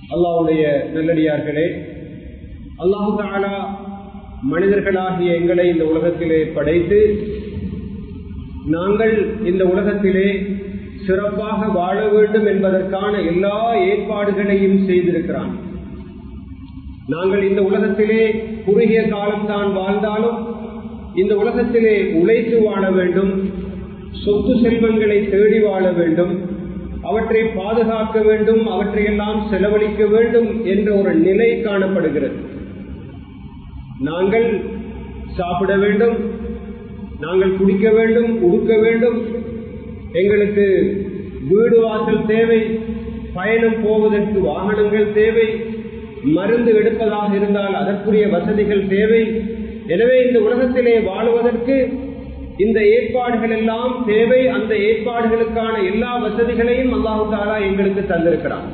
அல்லாவுடைய நல்லடியார்களே அல்லாஹு தாலா மனிதர்களாகிய எங்களை இந்த உலகத்திலே படைத்து நாங்கள் இந்த உலகத்திலே சிறப்பாக வாழ வேண்டும் என்பதற்கான எல்லா ஏற்பாடுகளையும் செய்திருக்கிறான் நாங்கள் இந்த உலகத்திலே குறுகிய காலம்தான் வாழ்ந்தாலும் இந்த உலகத்திலே உழைத்து வாழ வேண்டும் சொத்து செல்வங்களை தேடி வாழ வேண்டும் அவற்றை பாதுகாக்க வேண்டும் அவற்றையெல்லாம் செலவழிக்க வேண்டும் என்ற ஒரு நிலை காணப்படுகிறது நாங்கள் சாப்பிட வேண்டும் நாங்கள் குடிக்க வேண்டும் உடுக்க வேண்டும் எங்களுக்கு வீடு வாசல் தேவை பயணம் போவதற்கு வாகனங்கள் தேவை மருந்து எடுப்பதாக இருந்தால் அதற்குரிய வசதிகள் தேவை எனவே இந்த உலகத்திலே வாழுவதற்கு இந்த ஏற்பாடுகள் எல்லாம் தேவை அந்த ஏற்பாடுகளுக்கான எல்லா வசதிகளையும் அல்லாஹு தாலா எங்களுக்கு தந்திருக்கிறான்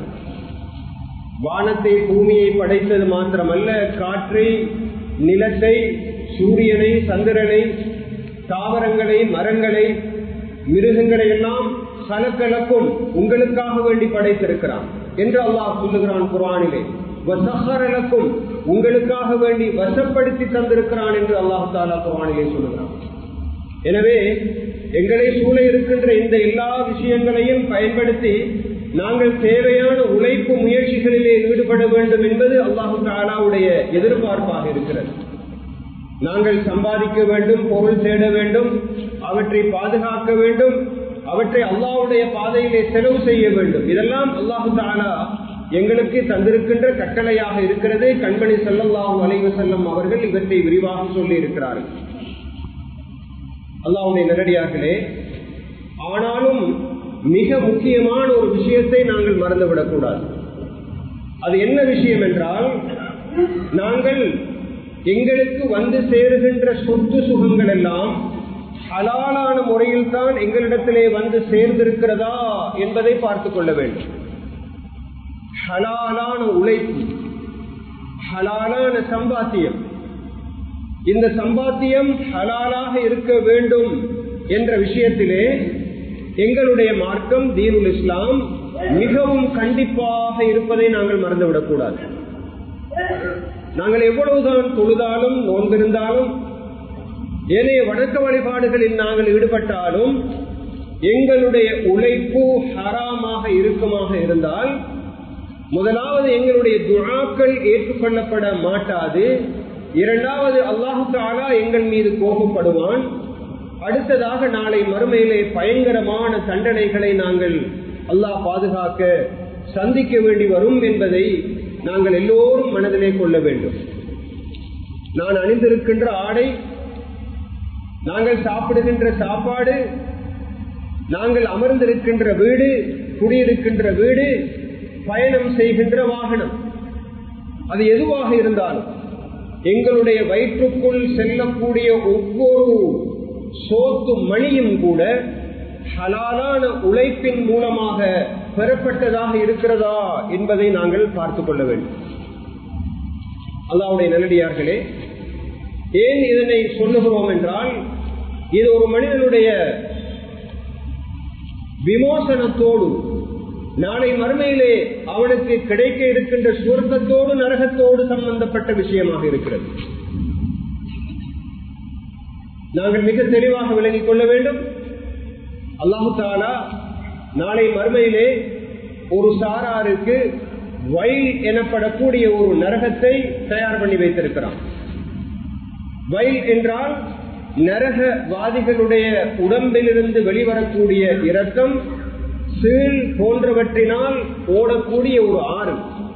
வானத்தை பூமியை படைத்தது மாத்திரமல்ல காற்றை நிலத்தை சூரியனை சந்திரனை தாவரங்களை மரங்களை மிருகங்களை எல்லாம் சலக்கலக்கும் உங்களுக்காக வேண்டி படைத்திருக்கிறான் என்று அல்லாஹ் சொல்லுகிறான் குரானிலே வசகரலக்கும் உங்களுக்காக வேண்டி வசப்படுத்தி தந்திருக்கிறான் என்று அல்லாஹு தாலா குரானிலே சொல்லுகிறான் எனவே எங்களை சூழ இருக்கின்ற இந்த எல்லா விஷயங்களையும் பயன்படுத்தி நாங்கள் தேவையான உழைப்பு முயற்சிகளிலே ஈடுபட வேண்டும் என்பது அல்லாஹு தாலாவுடைய எதிர்பார்ப்பாக இருக்கிறது நாங்கள் சம்பாதிக்க வேண்டும் பொருள் தேட வேண்டும் அவற்றை பாதுகாக்க வேண்டும் அவற்றை அல்லாவுடைய பாதையிலே செலவு செய்ய வேண்டும் இதெல்லாம் அல்லாஹு தாலா எங்களுக்கு தந்திருக்கின்ற கட்டளையாக இருக்கிறது கண்பணி செல்லல்லாஹு அலைவு செல்லம் அவர்கள் இவற்றை விரிவாக சொல்லி இருக்கிறார்கள் அல்லாவுடைய நேரடியார்களே ஆனாலும் மிக முக்கியமான ஒரு விஷயத்தை நாங்கள் மறந்துவிடக்கூடாது அது என்ன விஷயம் என்றால் நாங்கள் எங்களுக்கு வந்து சேருகின்ற சொத்து சுகங்கள் எல்லாம் ஹலாலான முறையில் தான் எங்களிடத்திலே வந்து சேர்ந்திருக்கிறதா என்பதை பார்த்துக் கொள்ள வேண்டும் ஹலாலான உழைப்பு ஹலாலான சம்பாத்தியம் இந்த சம்பாத்தியம் ஹலாலாக இருக்க வேண்டும் என்ற விஷயத்திலே எங்களுடைய மார்க்கம் தீனுல் இஸ்லாம் மிகவும் கண்டிப்பாக இருப்பதை நாங்கள் மறந்துவிடக்கூடாது நாங்கள் எவ்வளவுதான் தொழுதாலும் நோன்பிருந்தாலும் ஏனைய வணக்க வழிபாடுகளில் நாங்கள் ஈடுபட்டாலும் எங்களுடைய உழைப்பு ஹராமாக இருக்குமாக இருந்தால் முதலாவது எங்களுடைய துழாக்கள் ஏற்றுக்கொள்ளப்பட மாட்டாது இரண்டாவது அல்லாஹு தாலா எங்கள் மீது கோபப்படுவான் அடுத்ததாக நாளை மறுமையிலே பயங்கரமான தண்டனைகளை நாங்கள் அல்லாஹ் பாதுகாக்க சந்திக்க வேண்டி வரும் என்பதை நாங்கள் எல்லோரும் மனதிலே கொள்ள வேண்டும் நான் அணிந்திருக்கின்ற ஆடை நாங்கள் சாப்பிடுகின்ற சாப்பாடு நாங்கள் அமர்ந்திருக்கின்ற வீடு குடியிருக்கின்ற வீடு பயணம் செய்கின்ற வாகனம் அது எதுவாக இருந்தாலும் எங்களுடைய வயிற்றுக்குள் செல்லக்கூடிய ஒவ்வொரு சோத்து மணியும் கூட ஹலாலான உழைப்பின் மூலமாக பெறப்பட்டதாக இருக்கிறதா என்பதை நாங்கள் பார்த்துக் கொள்ள வேண்டும் அல்லாவுடைய நல்லடியார்களே ஏன் இதனை சொல்லுகிறோம் என்றால் இது ஒரு மனிதனுடைய விமோசனத்தோடு நாளை மறுமையிலே அவனுக்கு கிடைக்க இருக்கின்ற சுருக்கத்தோடு நரகத்தோடு சம்பந்தப்பட்ட விஷயமாக இருக்கிறது நாங்கள் மிக தெளிவாக விளங்கிக் கொள்ள வேண்டும் அல்லாஹு தாலா நாளை மறுமையிலே ஒரு சாராருக்கு வயல் எனப்படக்கூடிய ஒரு நரகத்தை தயார் பண்ணி வைத்திருக்கிறான் வயல் என்றால் நரகவாதிகளுடைய உடம்பிலிருந்து வெளிவரக்கூடிய இரத்தம் சீல் போன்றவற்றினால் ஓடக்கூடிய ஒரு ஆறு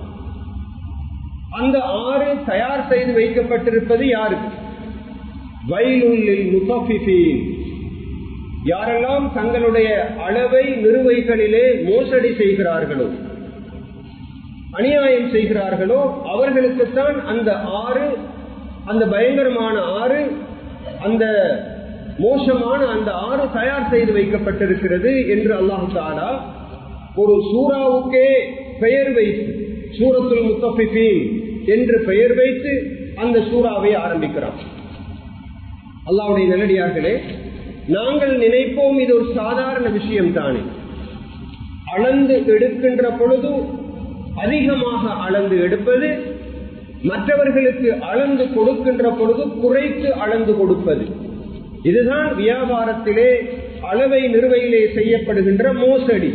அந்த ஆறு தயார் செய்து வைக்கப்பட்டிருப்பது யாருக்கு வயலுள்ளில் முத்தபிஃபீன் யாரெல்லாம் தங்களுடைய அளவை நிறுவைகளிலே மோசடி செய்கிறார்களோ அநியாயம் செய்கிறார்களோ அவர்களுக்குத்தான் அந்த ஆறு அந்த பயங்கரமான ஆறு அந்த மோசமான அந்த ஆறு தயார் செய்து வைக்கப்பட்டிருக்கிறது என்று அல்லாஹு தாலா ஒரு சூறாவுக்கே பெயர் வைத்து சூரத்துல் முத்தபிஃபீன் என்று பெயர் வைத்து அந்த சூறாவை ஆரம்பிக்கிறான் அல்லாவுடைய நல்லடியார்களே நாங்கள் நினைப்போம் இது ஒரு சாதாரண விஷயம் தானே அளந்து எடுக்கின்ற பொழுது அதிகமாக அளந்து எடுப்பது மற்றவர்களுக்கு அளந்து கொடுக்கின்ற பொழுது குறைத்து அளந்து கொடுப்பது இதுதான் வியாபாரத்திலே அளவை நிறுவையிலே செய்யப்படுகின்ற மோசடி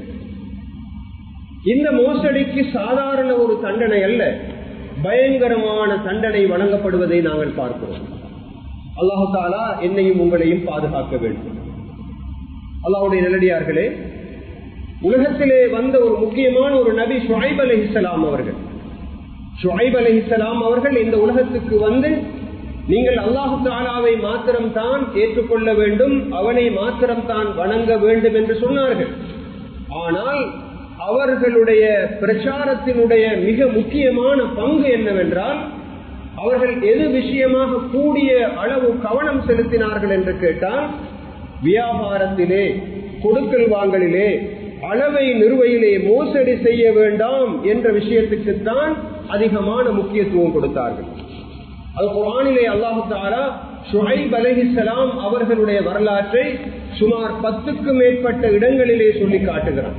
இந்த மோசடிக்கு சாதாரண ஒரு தண்டனை அல்ல பயங்கரமான தண்டனை வழங்கப்படுவதை நாங்கள் பார்க்கிறோம் அல்லாஹு தாலா என்னையும் உங்களையும் பாதுகாக்க வேண்டும் அல்லாஹுடைய நிலடியார்களே உலகத்திலே வந்த ஒரு முக்கியமான ஒரு நபி ஷுஐப் அலி இஸ்லாம் அவர்கள் ஷுஐப் அலி இஸ்லாம் அவர்கள் இந்த உலகத்துக்கு வந்து நீங்கள் அல்லாஹு தாலாவை மாத்திரம் தான் ஏற்றுக்கொள்ள வேண்டும் அவனை மாத்திரம் தான் வணங்க வேண்டும் என்று சொன்னார்கள் ஆனால் அவர்களுடைய பிரச்சாரத்தினுடைய மிக முக்கியமான பங்கு என்னவென்றால் அவர்கள் எது விஷயமாக கூடிய அளவு கவனம் செலுத்தினார்கள் என்று கேட்டால் வியாபாரத்திலே கொடுக்கல் வாங்கலிலே அளவை நிறுவையிலே மோசடி செய்ய வேண்டாம் என்ற விஷயத்துக்குத்தான் அதிகமான முக்கியத்துவம் கொடுத்தார்கள் அது குரானிலே அல்லாஹு தாரா ஷுஹைப் அலஹிசலாம் அவர்களுடைய வரலாற்றை சுமார் பத்துக்கு மேற்பட்ட இடங்களிலே சொல்லி காட்டுகிறார்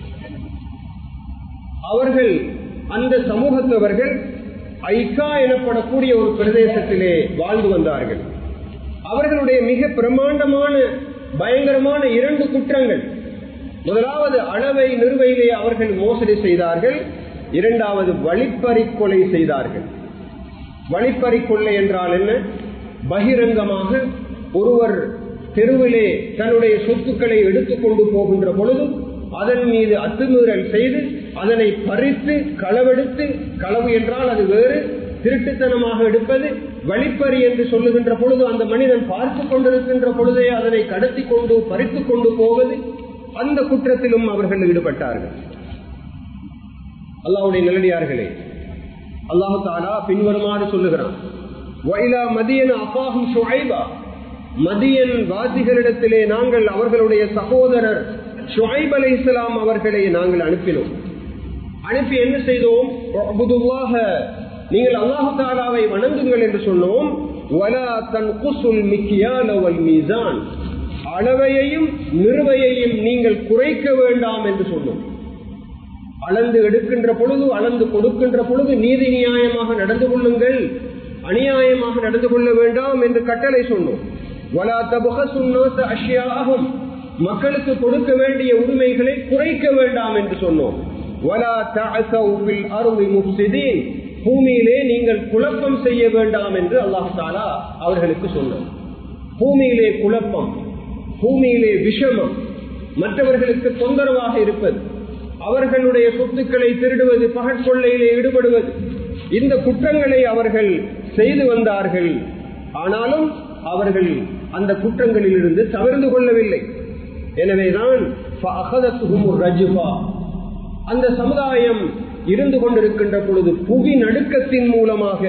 அவர்கள் அந்த சமூகத்தவர்கள் ஐக்கா எனப்படக்கூடிய ஒரு பிரதேசத்திலே வாழ்ந்து வந்தார்கள் அவர்களுடைய மிக பிரமாண்டமான பயங்கரமான இரண்டு குற்றங்கள் முதலாவது அளவை நிறுவையிலே அவர்கள் மோசடி செய்தார்கள் இரண்டாவது வழிப்பறி கொலை செய்தார்கள் வழிப்பறி கொள்ளை என்றால் என்ன பகிரங்கமாக ஒருவர் தெருவிலே தன்னுடைய சொத்துக்களை எடுத்துக்கொண்டு போகின்ற பொழுது அதன் மீது அத்துமீறல் செய்து அதனை பறித்து களவெடுத்து களவு என்றால் அது வேறு திருட்டுத்தனமாக எடுப்பது வழிப்பறி என்று சொல்லுகின்ற பொழுது அந்த மனிதன் பார்த்து கொண்டிருக்கின்ற பொழுதே அதனை கடத்தி கொண்டு பறித்து கொண்டு போவது அந்த குற்றத்திலும் அவர்கள் ஈடுபட்டார்கள் அல்லாவுடைய நிலடியார்களே அல்லாஹு தாலா பின்வருமாறு சொல்லுகிறான் வைலா மதியன் அப்பாஹும் ஷுஐபா மதியன் வாசிகளிடத்திலே நாங்கள் அவர்களுடைய சகோதரர் ஷுஐப் அலை இஸ்லாம் அவர்களை நாங்கள் அனுப்பினோம் அனுப்பி என்ன செய்தோம் பொதுவாக நீங்கள் அல்லாஹு தாலாவை வணங்குங்கள் என்று சொன்னோம் வலா தன் குசுல் மிக்கியால் மீசான் அளவையையும் நிறுவையையும் நீங்கள் குறைக்க வேண்டாம் என்று சொன்னோம் அளந்து எடுக்கின்ற பொழுது அளந்து கொடுக்கின்ற பொழுது நீதி நியாயமாக நடந்து கொள்ளுங்கள் அநியாயமாக நடந்து கொள்ள வேண்டாம் என்று கட்டளை சொன்னோம் வலா தபுக அஷ்யாகும் மக்களுக்கு கொடுக்க வேண்டிய உரிமைகளை குறைக்க வேண்டாம் என்று சொன்னோம் வலா தஅசௌபில் அருளி முஃப்சிதீன் பூமியிலே நீங்கள் குழப்பம் செய்ய வேண்டாம் என்று அல்லாஹ் தாலா அவர்களுக்கு சொன்னார் பூமியிலே குழப்பம் பூமியிலே விஷமம் மற்றவர்களுக்கு தொந்தரவாக இருப்பது அவர்களுடைய சொத்துக்களை திருடுவது பகற்கொள்ளையிலே ஈடுபடுவது இந்த குற்றங்களை அவர்கள் செய்து வந்தார்கள் ஆனாலும் அவர்கள் அந்த குற்றங்களில் இருந்து தவிர்த்து கொள்ளவில்லை எனவேதான் அந்த சமுதாயம் இருந்து கொண்டிருக்கின்ற பொழுது புவி நடுக்கத்தின் மூலமாக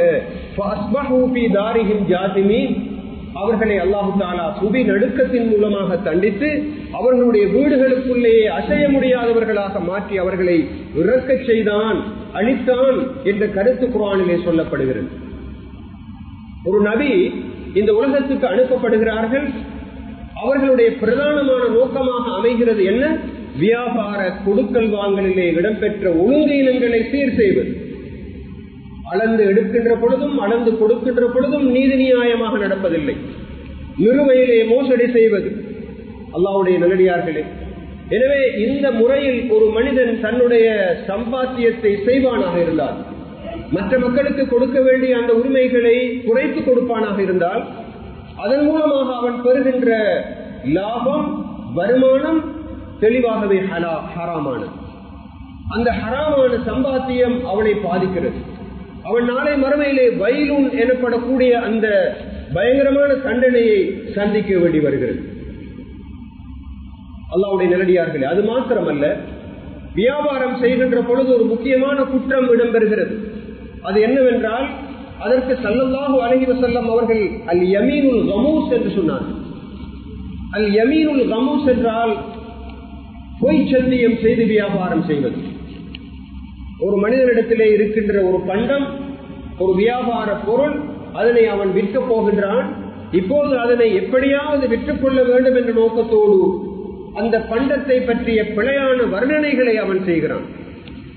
அவர்களை அல்லாஹு தாலா புவி நடுக்கத்தின் மூலமாக தண்டித்து அவர்களுடைய வீடுகளுக்குள்ளேயே அசைய முடியாதவர்களாக மாற்றி அவர்களை இறக்கச் செய்தான் அழித்தான் என்ற கருத்து குரானிலே சொல்லப்படுகிறது ஒரு நபி இந்த உலகத்துக்கு அனுப்பப்படுகிறார்கள் அவர்களுடைய பிரதானமான நோக்கமாக அமைகிறது என்ன வியாபார கொடுக்கல் வாங்கலிலே இடம்பெற்ற ஒழுங்கீனங்களை சீர் செய்வது அளந்து எடுக்கின்ற பொழுதும் அளந்து கொடுக்கின்ற பொழுதும் நீதி நியாயமாக நடப்பதில்லை நிறுவையிலே மோசடி செய்வது அல்லாவுடைய நல்லடியார்களே எனவே இந்த முறையில் ஒரு மனிதன் தன்னுடைய சம்பாத்தியத்தை செய்வானாக இருந்தால் மற்ற மக்களுக்கு கொடுக்க வேண்டிய அந்த உரிமைகளை குறைத்து கொடுப்பானாக இருந்தால் அதன் மூலமாக அவன் பெறுகின்ற லாபம் வருமானம் தெளிவாகவே ஹராமானது அந்த ஹராமான சம்பாத்தியம் அவனை பாதிக்கிறது அவன் நாளை மறுமையிலே வயலூன் எனப்படக்கூடிய அந்த பயங்கரமான தண்டனையை சந்திக்க வேண்டி வருகிறது அல்லாவுடைய நிலடியார்களே அது மாத்திரமல்ல வியாபாரம் செய்கின்ற பொழுது ஒரு முக்கியமான குற்றம் இடம்பெறுகிறது அது என்னவென்றால் அதற்கு சல்லல்லாஹு அலஹி வசல்லம் அவர்கள் அல் யமீனுல் கமூஸ் என்று சொன்னார்கள் அல் யமீனுல் கமூஸ் என்றால் பொய் சந்தியம் செய்து வியாபாரம் செய்வது ஒரு மனிதனிடத்திலே இருக்கின்ற ஒரு பண்டம் ஒரு வியாபார பொருள் அதனை அவன் விற்க போகின்றான் இப்போது அதனை எப்படியாவது விற்றுக்கொள்ள வேண்டும் என்ற நோக்கத்தோடு அந்த பண்டத்தை பற்றிய பிழையான வர்ணனைகளை அவன் செய்கிறான்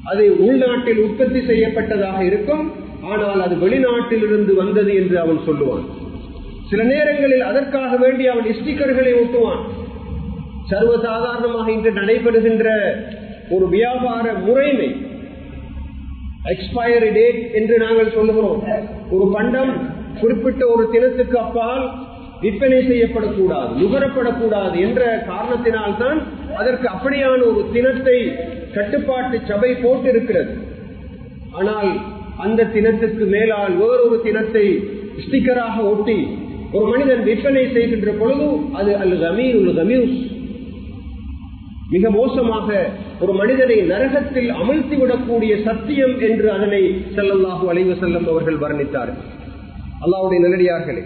அது உள்நாட்டில் உற்பத்தி செய்யப்பட்டதாக இருக்கும் ஆனால் அது வெளிநாட்டிலிருந்து வந்தது என்று அவன் சொல்லுவான் சில நேரங்களில் அதற்காக வேண்டி அவன் ஸ்டிக்கர்களை ஒட்டுவான் சர்வசாதாரணமாக இன்று நடைபெறுகின்ற ஒரு வியாபார முறைமை எக்ஸ்பயரி டேட் என்று நாங்கள் சொல்லுகிறோம் ஒரு பண்டம் குறிப்பிட்ட ஒரு தினத்துக்கு அப்பால் விற்பனை செய்யப்படக்கூடாது நுகரப்படக்கூடாது என்ற காரணத்தினால்தான் அதற்கு அப்படியான ஒரு தினத்தை கட்டுப்பாட்டு சபை போட்டிருக்கிறது ஆனால் அந்த தினத்துக்கு மேலால் வேறொரு தினத்தை ஸ்டிக்கராக ஒட்டி ஒரு மனிதன் விற்பனை செய்கின்ற பொழுது அது அல் கமீர் உல் கமியூஸ் மிக மோசமாக ஒரு மனிதனை நரகத்தில் அமிழ்த்தி விடக்கூடிய சத்தியம் என்று அதனை செல்லல்லாஹு அலைவு செல்லம் அவர்கள் வர்ணித்தார்கள் அல்லாவுடைய நல்லடியார்களே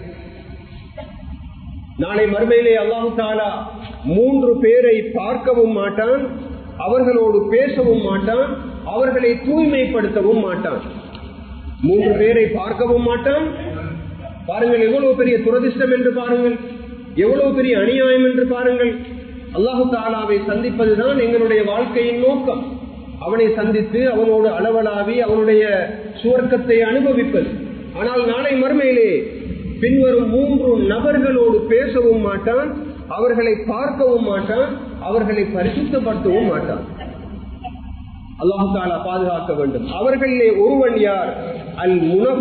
நாளை மறுமையிலே அல்லாஹு தாலா மூன்று பேரை பார்க்கவும் மாட்டான் அவர்களோடு பேசவும் மாட்டான் அவர்களை தூய்மைப்படுத்தவும் மாட்டான் மூன்று பேரை பார்க்கவும் மாட்டான் பாருங்கள் எவ்வளவு பெரிய துரதிர்ஷ்டம் என்று பாருங்கள் எவ்வளவு பெரிய அநியாயம் என்று பாருங்கள் அல்லாஹு தாலாவை சந்திப்பதுதான் எங்களுடைய வாழ்க்கையின் நோக்கம் அவனை சந்தித்து அவனோடு அளவலாவி அவனுடைய சுவர்க்கத்தை அனுபவிப்பது ஆனால் நாளை மறுமையிலே பின்வரும் மூன்று நபர்களோடு பேசவும் மாட்டான் அவர்களை பார்க்கவும் மாட்டான் அவர்களை பரிசுத்தப்படுத்தவும் மாட்டான் அல்லாஹு தாலா பாதுகாக்க வேண்டும் அவர்களிலே ஒருவன் யார் அல்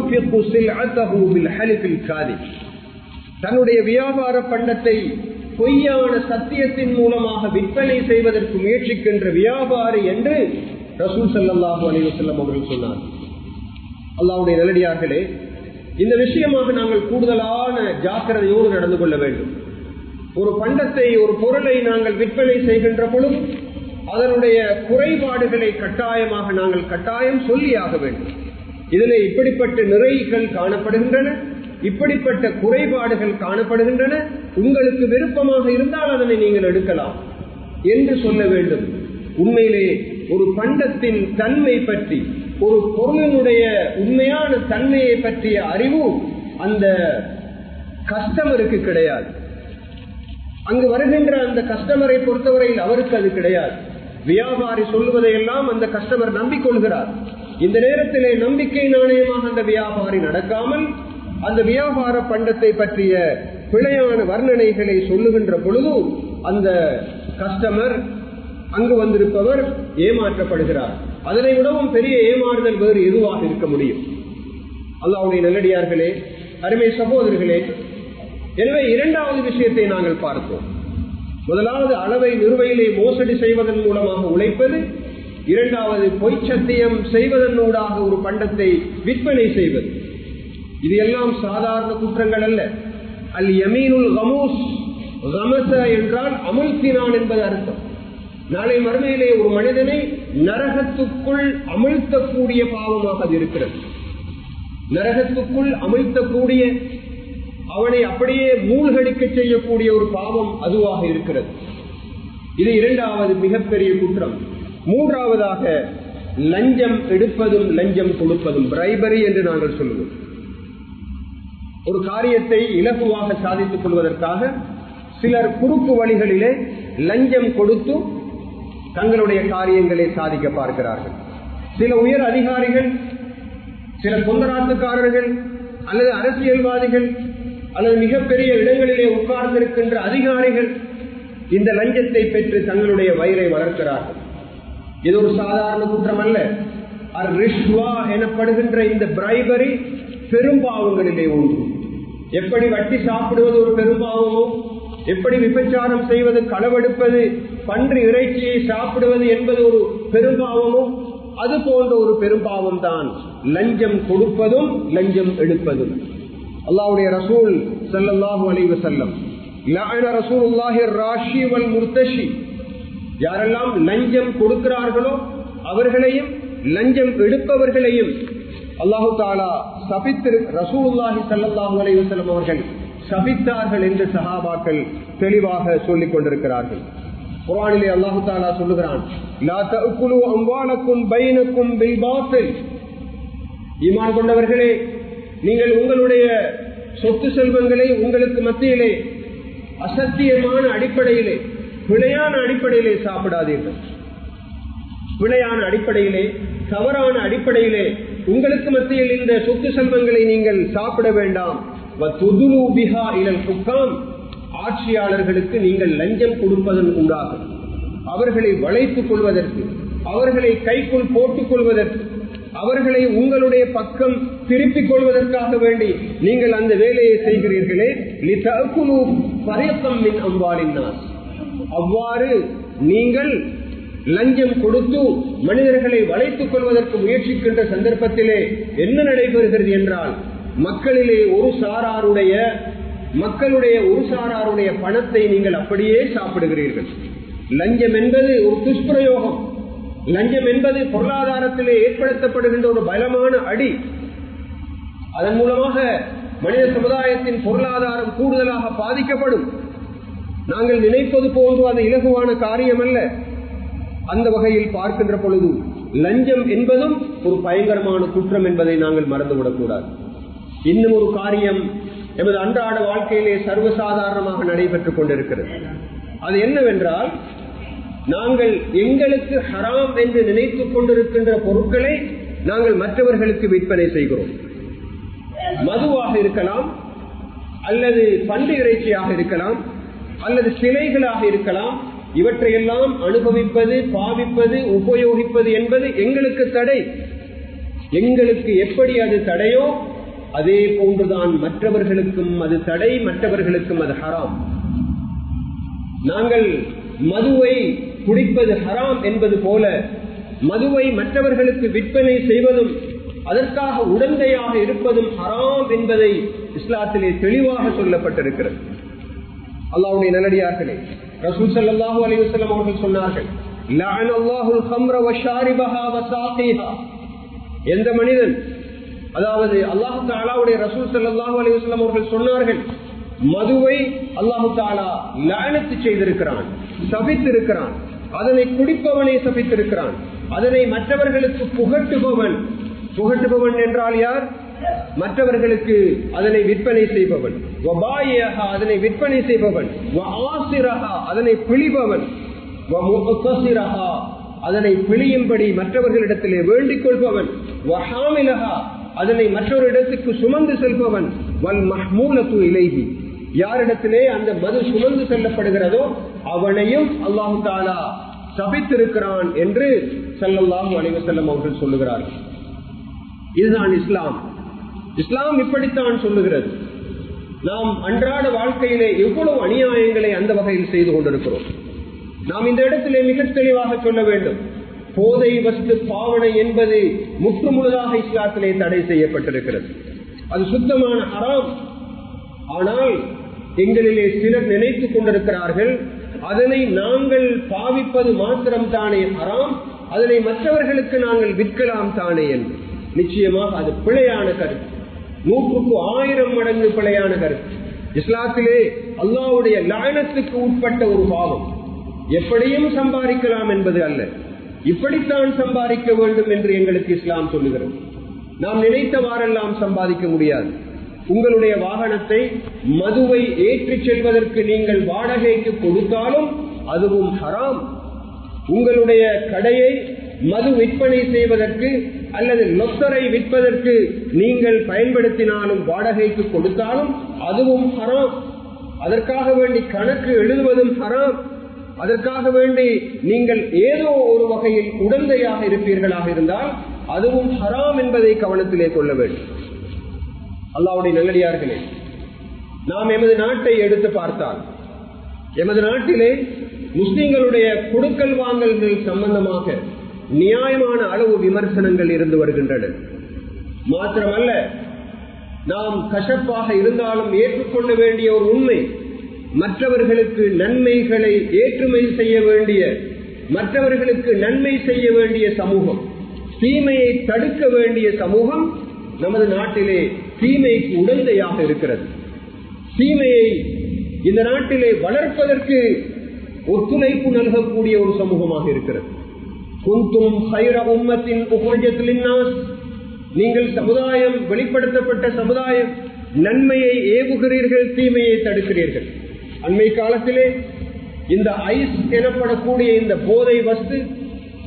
முனப்பில் காதி தன்னுடைய வியாபார பண்டத்தை பொய்யான சத்தியத்தின் மூலமாக விற்பனை செய்வதற்கு முயற்சிக்கின்ற வியாபாரி என்று ரசூல் சல்லாஹூ அலிவசல்லம் அவர்கள் சொன்னார் அல்லாவுடைய நல்லடியார்களே இந்த விஷயமாக நாங்கள் கூடுதலான ஜாக்கிரதையோடு நடந்து கொள்ள வேண்டும் ஒரு பண்டத்தை ஒரு பொருளை நாங்கள் விற்பனை செய்கின்ற பொழுது அதனுடைய குறைபாடுகளை கட்டாயமாக நாங்கள் கட்டாயம் சொல்லியாக வேண்டும் இதில் இப்படிப்பட்ட நிறைகள் காணப்படுகின்றன இப்படிப்பட்ட குறைபாடுகள் காணப்படுகின்றன உங்களுக்கு விருப்பமாக இருந்தால் அதனை நீங்கள் எடுக்கலாம் என்று சொல்ல வேண்டும் உண்மையிலே ஒரு பண்டத்தின் தன்மை பற்றி ஒரு பொருளினுடைய உண்மையான தன்மையை பற்றிய அறிவு அந்த கஸ்டமருக்கு கிடையாது அங்கு வருகின்ற அந்த கஸ்டமரை பொறுத்தவரையில் அவருக்கு அது கிடையாது வியாபாரி சொல்லுவதையெல்லாம் அந்த கஸ்டமர் நம்பிக்கொள்கிறார் இந்த நேரத்திலே நம்பிக்கை நாணயமாக அந்த வியாபாரி நடக்காமல் அந்த வியாபார பண்டத்தை பற்றிய பிழையான வர்ணனைகளை சொல்லுகின்ற பொழுது அந்த கஸ்டமர் அங்கு வந்திருப்பவர் ஏமாற்றப்படுகிறார் அதனை விடவும் பெரிய ஏமாறுதல் வேறு எதுவாக இருக்க முடியும் அல்லாவுடைய நல்லடியார்களே அருமை சகோதரர்களே எனவே இரண்டாவது விஷயத்தை நாங்கள் பார்த்தோம் முதலாவது அளவை நிறுவையிலே மோசடி செய்வதன் மூலமாக உழைப்பது இரண்டாவது பொய்ச்சத்தியம் செய்வதனூடாக ஒரு பண்டத்தை விற்பனை செய்வது இது எல்லாம் சாதாரண குற்றங்கள் அல்ல அல் யமீனுல் கமூஸ் கமச என்றால் அமிழ்த்தினான் என்பது அர்த்தம் நாளை மறுமையிலே ஒரு மனிதனை நரகத்துக்குள் அமிழ்த்தக்கூடிய பாவமாக அது இருக்கிறது நரகத்துக்குள் அமிழ்த்தக்கூடிய அவனை அப்படியே மூழ்கடிக்க செய்யக்கூடிய ஒரு பாவம் அதுவாக இருக்கிறது இது இரண்டாவது மிகப்பெரிய குற்றம் மூன்றாவதாக லஞ்சம் எடுப்பதும் லஞ்சம் கொடுப்பதும் பிரைபரி என்று நாங்கள் சொல்லுவோம் ஒரு காரியத்தை இலகுவாக சாதித்துக் கொள்வதற்காக சிலர் குறுக்கு வழிகளிலே லஞ்சம் கொடுத்து தங்களுடைய காரியங்களை சாதிக்க பார்க்கிறார்கள் சில உயர் அதிகாரிகள் சில கொந்தராத்துக்காரர்கள் அல்லது அரசியல்வாதிகள் அல்லது மிகப்பெரிய இடங்களிலே உட்கார்ந்திருக்கின்ற அதிகாரிகள் இந்த லஞ்சத்தை பெற்று தங்களுடைய வயிறை வளர்க்கிறார்கள் இது ஒரு சாதாரண குற்றம் அல்ல ரிஷ்வா எனப்படுகின்ற இந்த பிரைபரி பெரும்பாவங்களிலே ஒன்று எப்படி வட்டி சாப்பிடுவது ஒரு பெரும்பாவமோ எப்படி விபச்சாரம் செய்வது களவெடுப்பது பன்றி இறைச்சியை சாப்பிடுவது என்பது ஒரு பெரும்பாவமோ அது போன்ற ஒரு பெரும்பாவம் தான் லஞ்சம் கொடுப்பதும் லஞ்சம் எடுப்பதும் அல்லாவுடைய ரசூல் சல்லாஹூ அலைவ செல்லம் யாரெல்லாம் லஞ்சம் கொடுக்கிறார்களோ அவர்களையும் லஞ்சம் எடுப்பவர்களையும் அல்லாஹு தாலா சபித்து ரசூலுல்லாஹி சல்லாஹூ அலைவசல்லம் அவர்கள் சபித்தார்கள் என்று சஹாபாக்கள் தெளிவாக சொல்லிக் கொண்டிருக்கிறார்கள் குரானிலே அல்லாஹு தாலா சொல்லுகிறான் ஈமான் கொண்டவர்களே நீங்கள் உங்களுடைய சொத்து செல்வங்களை உங்களுக்கு மத்தியிலே அசத்தியமான அடிப்படையிலே பிழையான அடிப்படையிலே சாப்பிடாதீர்கள் பிழையான அடிப்படையிலே தவறான அடிப்படையிலே உங்களுக்கு மத்தியில் இந்த சொத்து செல்வங்களை நீங்கள் சாப்பிட வேண்டாம் வத்துதுலு பிஹா இலல் ஹுக்காம் ஆட்சியாளர்களுக்கு நீங்கள் லஞ்சம் கொடுப்பதன் உண்டாகும் அவர்களை வளைத்துக் கொள்வதற்கு அவர்களை கைக்குள் போட்டுக் கொள்வதற்கு அவர்களை உங்களுடைய பக்கம் திருப்பிக் கொள்வதற்காக வேண்டி நீங்கள் அந்த வேலையை செய்கிறீர்களே பரியத்தம் மின் அம்பாலின் அவ்வாறு நீங்கள் லஞ்சம் கொடுத்து மனிதர்களை வளைத்துக் கொள்வதற்கு முயற்சிக்கின்ற சந்தர்ப்பத்திலே என்ன நடைபெறுகிறது என்றால் மக்களிலே ஒரு சாராருடைய மக்களுடைய ஒரு சாராருடைய பணத்தை நீங்கள் அப்படியே சாப்பிடுகிறீர்கள் லஞ்சம் என்பது ஒரு துஷ்பிரயோகம் லஞ்சம் என்பது பொருளாதாரத்திலே ஏற்படுத்தப்படுகின்ற ஒரு பலமான அடி அதன் மூலமாக மனித சமுதாயத்தின் பொருளாதாரம் கூடுதலாக பாதிக்கப்படும் நாங்கள் நினைப்பது போன்று அது இலகுவான காரியம் அல்ல அந்த வகையில் பார்க்கின்ற பொழுது லஞ்சம் என்பதும் ஒரு பயங்கரமான குற்றம் என்பதை நாங்கள் மறந்துவிடக்கூடாது இன்னும் ஒரு காரியம் எமது அன்றாட வாழ்க்கையிலே சர்வசாதாரணமாக நடைபெற்றுக் கொண்டிருக்கிறது அது என்னவென்றால் நாங்கள் எங்களுக்கு ஹராம் என்று நினைத்துக் கொண்டிருக்கின்ற பொருட்களை நாங்கள் மற்றவர்களுக்கு விற்பனை செய்கிறோம் மதுவாக இருக்கலாம் அல்லது பண்டு இறைச்சியாக இருக்கலாம் அல்லது சிலைகளாக இருக்கலாம் இவற்றையெல்லாம் அனுபவிப்பது பாவிப்பது உபயோகிப்பது என்பது எங்களுக்கு தடை எங்களுக்கு எப்படி அது தடையோ அதே போன்றுதான் மற்றவர்களுக்கும் அது தடை மற்றவர்களுக்கும் அது ஹராம் நாங்கள் மதுவை குடிப்பது ஹராம் என்பது போல மதுவை மற்றவர்களுக்கு விற்பனை செய்வதும் அதற்காக உடந்தையாக இருப்பதும் ஹராம் என்பதை இஸ்லாத்திலே தெளிவாக சொல்லப்பட்டிருக்கிறது அல்லாவுடைய நல்லடியார்களே ரசூல் சல்லாஹூ அலி வசல்லம் அவர்கள் சொன்னார்கள் எந்த மனிதன் அதாவது அல்லாஹு தாலாவுடைய ரசூல் சல்லாஹூ அலி வசல்லம் அவர்கள் சொன்னார்கள் மதுவை அல்லாஹு தாலா லானத்து செய்திருக்கிறான் சபித்திருக்கிறான் அதனை குடிப்பவனை சபித்திருக்கிறான் அதனை மற்றவர்களுக்கு புகட்டுபவன் புகட்டுபவன் என்றால் யார் மற்றவர்களுக்கு அதனை விற்பனை செய்பவன் அதனை விற்பனை செய்பவன் அதனை பிழிபவன் அதனை பிழியும்படி மற்றவர்களிடத்திலே வேண்டிக் கொள்பவன் அதனை மற்றொரு இடத்துக்கு சுமந்து செல்பவன் வல் மஹ்மூலத்து இலைகி யாரிடத்திலே அந்த மது சுமந்து செல்லப்படுகிறதோ அவனையும் அல்லாஹு தாலா சபித்திருக்கிறான் என்று செல்லல்லாஹு அலைவசல்லம் அவர்கள் சொல்லுகிறார்கள் இதுதான் இஸ்லாம் இஸ்லாம் இப்படித்தான் சொல்லுகிறது நாம் அன்றாட வாழ்க்கையிலே எவ்வளவு அநியாயங்களை அந்த வகையில் செய்து கொண்டிருக்கிறோம் நாம் இந்த இடத்திலே மிக தெளிவாக சொல்ல வேண்டும் போதை வஸ்து பாவனை என்பது முற்று முழுதாக இஸ்லாத்திலே தடை செய்யப்பட்டிருக்கிறது அது சுத்தமான ஹராம் ஆனால் எங்களிலே சிலர் நினைத்துக் கொண்டிருக்கிறார்கள் அதனை நாங்கள் பாவிப்பது மாத்திரம் தானே ஹராம் அதனை மற்றவர்களுக்கு நாங்கள் விற்கலாம் தானே என்று நிச்சயமாக அது பிழையான கருத்து நூற்றுக்கு ஆயிரம் மடங்கு பிழையான கருத்து இஸ்லாத்திலே அல்லாவுடைய லாயனத்துக்கு உட்பட்ட ஒரு பாவம் எப்படியும் சம்பாதிக்கலாம் என்பது அல்ல இப்படித்தான் சம்பாதிக்க வேண்டும் என்று எங்களுக்கு இஸ்லாம் சொல்லுகிறது நாம் நினைத்தவாறெல்லாம் சம்பாதிக்க முடியாது உங்களுடைய வாகனத்தை மதுவை ஏற்றிச் செல்வதற்கு நீங்கள் வாடகைக்கு கொடுத்தாலும் அதுவும் ஹராம் உங்களுடைய கடையை மது விற்பனை செய்வதற்கு அல்லது லொத்தரை விற்பதற்கு நீங்கள் பயன்படுத்தினாலும் வாடகைக்கு கொடுத்தாலும் அதுவும் ஹராம் அதற்காக வேண்டி கணக்கு எழுதுவதும் ஹராம் அதற்காக வேண்டி நீங்கள் ஏதோ ஒரு வகையில் உடந்தையாக இருப்பீர்களாக இருந்தால் அதுவும் ஹராம் என்பதை கவனத்திலே கொள்ள வேண்டும் அல்லாவுடைய நல்லடியார்களே நாம் எமது நாட்டை எடுத்து பார்த்தால் எமது நாட்டிலே முஸ்லிம்களுடைய கொடுக்கல் வாங்கல்கள் சம்பந்தமாக நியாயமான அளவு விமர்சனங்கள் இருந்து வருகின்றன மாத்திரமல்ல நாம் கசப்பாக இருந்தாலும் ஏற்றுக்கொள்ள வேண்டிய ஒரு உண்மை மற்றவர்களுக்கு நன்மைகளை ஏற்றுமை செய்ய வேண்டிய மற்றவர்களுக்கு நன்மை செய்ய வேண்டிய சமூகம் தீமையை தடுக்க வேண்டிய சமூகம் நமது நாட்டிலே தீமைக்கு உடந்தையாக இருக்கிறது தீமையை இந்த நாட்டிலே வளர்ப்பதற்கு ஒத்துழைப்பு நல்கக்கூடிய ஒரு சமூகமாக இருக்கிறது குந்தும் ஹைர உம்மத்தின் உபஜத்தின் நீங்கள் சமுதாயம் வெளிப்படுத்தப்பட்ட சமுதாயம் நன்மையை ஏவுகிறீர்கள் தீமையை தடுக்கிறீர்கள் அண்மை காலத்திலே இந்த ஐஸ் எனப்படக்கூடிய இந்த போதை வஸ்து